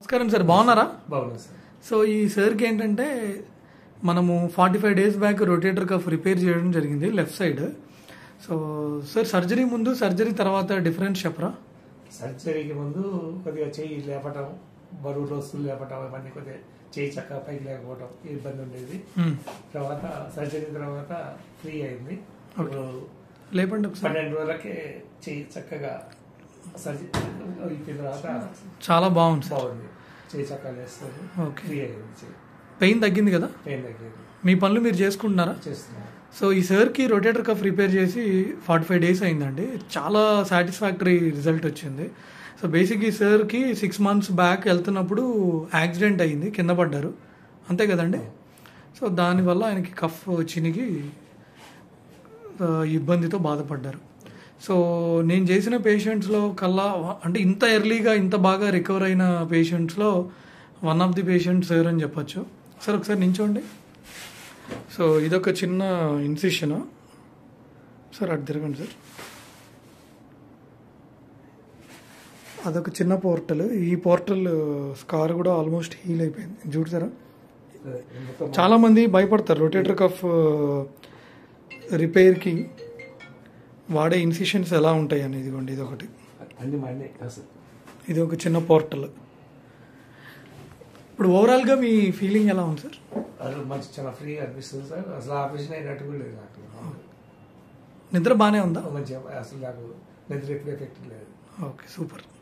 నమస్కారం సార్ బాగున్నారా బాగున్నాను సార్ సో ఈ సార్కి ఏంటంటే మనము forty five days back rotator cuff repair చేయడం జరిగింది left side so sir surgery ముందు సర్జరీ తర్వాత డిఫరెన్స్ చెప్పరా సర్జరీకి ముందు కొద్దిగా చెయ్యి లేపటం బరువు వస్తువులు లేపటం ఇవన్నీ కొద్దిగా చెయ్యి చక్కగా పైకి లేకపోవడం ఇబ్బంది ఉండేది మ్మ్. తర్వాత సర్జరీ తర్వాత ఫ్రీ అయింది ఇప్పుడు లేపండి ఒకసారి పన్నెండు రోజులకే చెయ్యి చక్కగా సర్జరీ అయిపోయిన తర్వాత చాలా బాగుంది సార్ బాగుంది చెయ్యి చక్కగా లేస్తుంది ఓకే ఫ్రీ అయింది చెయ్యి పెయిన్ తగ్గింది కదా పెయిన్ తగ్గింది మీ పనులు మీరు చేసుకుంటున్నారా చేస్తున్నాను సో ఈ సార్కి రొటేటర్ కఫ్ రిపేర్ చేసి ఫార్టీ ఫైవ్ డేస్ అయిందండి చాలా సాటిస్ఫాక్టరీ రిజల్ట్ వచ్చింది సో బేసిక్ ఈ సార్కి సిక్స్ మంత్స్ బ్యాక్ వెళ్తున్నప్పుడు యాక్సిడెంట్ అయింది కింద పడ్డారు అంతే కదండి సో దానివల్ల ఆయనకి కఫ్ చినిగి ఆ, ఇబ్బందితో బాధపడ్డారు సో నేను చేసిన పేషెంట్స్లో కల్లా అంటే ఇంత ఎర్లీగా ఇంత బాగా రికవర్ అయిన పేషెంట్స్లో one of the patients sir అని చెప్పొచ్చు సార్ ఒకసారి నించోండి సో ఇదొక చిన్న ఇన్సిషన్ సార్ అటు తిరగండి సార్ అదొక చిన్న పోర్టల్ ఈ పోర్టల్ స్కార్ కూడా ఆల్మోస్ట్ హీల్ అయిపోయింది చూడతారా మొత్తం చాలా మంది భయపడతారు రొటేటర్ కఫ్ రిపేర్కి వాడే ఇన్సిషన్స్ ఎలా ఉంటాయి అని ఇదిగోండి ఇది ఒకటి అన్ని మండే అసలు ఇది ఒక చిన్న పోర్టల్ ఇప్పుడు ఓవరాల్గా మీ ఫీలింగ్ ఎలా ఉంది సార్ అది మంచి చాలా ఫ్రీగా అనిపిస్తుంది సార్ అసలు ఆపరేషన్ అయినట్టు కూడా లేదు నాకు నిద్ర బాగానే ఉందా మంచిగా అసలు నాకు నిద్ర ఎప్పుడు ఎఫెక్ట్ లేదు ఓకే సూపర్